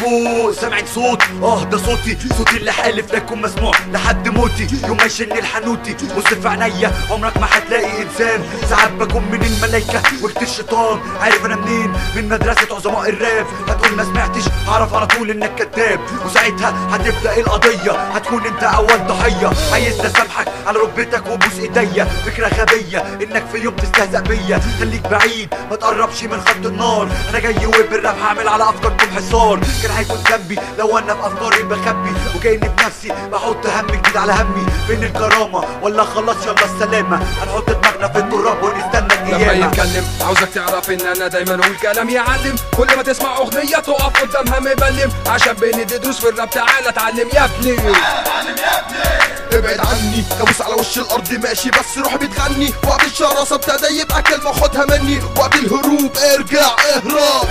فوق سامعين صوت اه ده صوتي صوتي اللي حالف لا يكون مسموع لحد موتي يوم ما يشن الحنوتي بص في عينيا عمرك ما هتلاقي انسان ساعات بكون من الملايكه وقت الشيطان عارف انا منين من مدرسه عظماء الراب هتقول ما سمعتش هعرف على طول انك كذاب وساعتها هتبدا القضيه هتكون انت اول ضحيه عايز اسامحك على ركبتك وبوس ايديا فكره غبيه انك في يوم تستهزأ بيا خليك بعيد ما تقربش من خط النار انا جاي وبالراب هعمل على افكاركم حصار كان هيكون ذنبي لو انا في افكاري بخبي وكاني بنفسي بحط هم جديد على همي فين الكرامه ولا خلاص يلا السلامه هنحط دماغنا في التراب ونستنى لما القيامه يتكلم عاوزك تعرف ان انا دايما اقول كلام يعلم كل ما تسمع اغنيه تقف قدامها مبلم عشان بندي دروس في الراب تعالى اتعلم يا ابني ابعد عني كابوس على وش الارض ماشي بس روحي بتغني وقت الشراسة ابتدى يبقى كلمة خدها مني وقت الهروب ارجع اهرب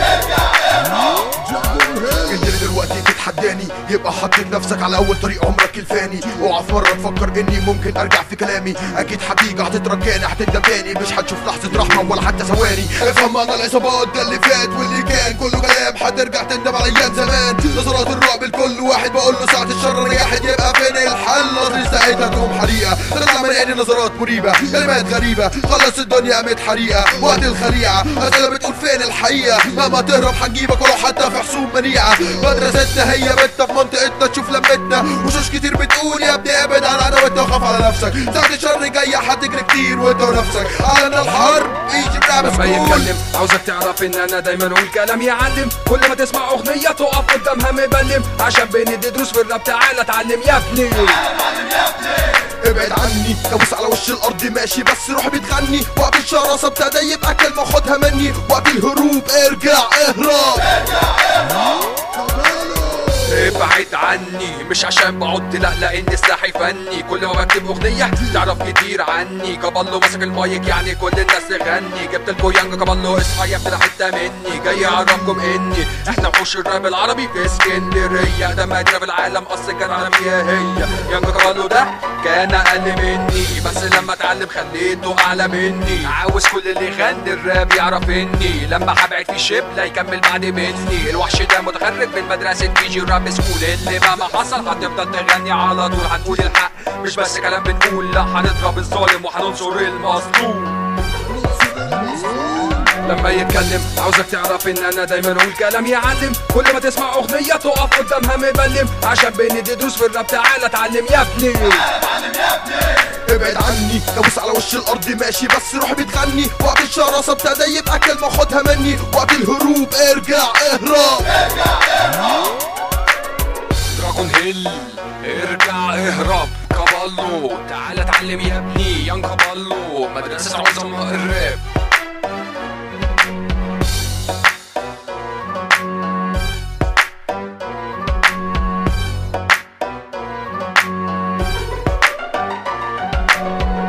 انت اللي دلوقتي تتحداني يبقى حطيت نفسك على اول طريق عمرك الفاني اوعى في مره تفكر اني ممكن ارجع في كلامي اكيد حقيقه هتترجاني هتندم تاني مش هتشوف لحظه رحمه ولا حتى ثواني افهم انا العصابات ده اللي فات واللي كان كله كلام هترجع تندم على ايام زمان نظرات الرعب لكل واحد بقول له ساعه الشر ريحت يبقى فين الحل نظري ساعتها تقوم حريقه تطلع من عيني نظرات مريبه كلمات غريبه خلص الدنيا قامت حريقه وقت الخليعه اسئله بتقول فين الحقيقه مهما تهرب هنجيبك ولو حتى في حصون منيعه مدرستنا هي بيتنا في منطقتنا تشوف لمتنا وشوش كتير بتقول يا ابني ابعد عن انا وانت وخاف على نفسك ساعة الشر جاية هتجري كتير وانت ونفسك على الحرب يجي بلعب لما سكول يتكلم عاوزك تعرف ان انا دايما اقول كلام يعلم كل ما تسمع اغنيه تقف قدامها مبلم عشان بندي دروس في الراب تعالى اتعلم يا ابني ابعد عني كابوس على وش الارض ماشي بس روحي بتغني وقت الشراسة ابتدى يبقى كلمة خدها مني وقت الهروب ارجع اهرب ابعد عني مش عشان بعد لا لان سلاحي فني كل ما بكتب اغنيه تعرف كتير عني كابالو ماسك المايك يعني كل الناس تغني جبت لكو يانج كابالو اصحى يا ابن حته مني جاي اعرفكم اني احنا وحوش الراب العربي في اسكندريه ده مدينه في العالم اصل كان عالميه هي يانج كابالو ده كان اقل مني بس لما اتعلم خليته اعلى مني عاوز كل اللي يغني الراب يعرف اني لما هبعد في شبله يكمل بعد مني الوحش ده متخرج من مدرسه بيجي راب سكول اللي مهما حصل هتفضل تغني على طول هنقول الحق مش بس كلام بنقول لا هنضرب الظالم وهننصر المظلوم لما يتكلم عاوزك تعرف ان انا دايما اقول كلام يعلم كل ما تسمع اغنيه تقف قدامها مبلم عشان بندي دروس في الراب تعالى اتعلم يا ابني ابعد عني كابوس على وش الارض ماشي بس روحي بتغني وقت الشراسة ابتدى يبقى كلمة خدها مني وقت الهروب ارجع اهرب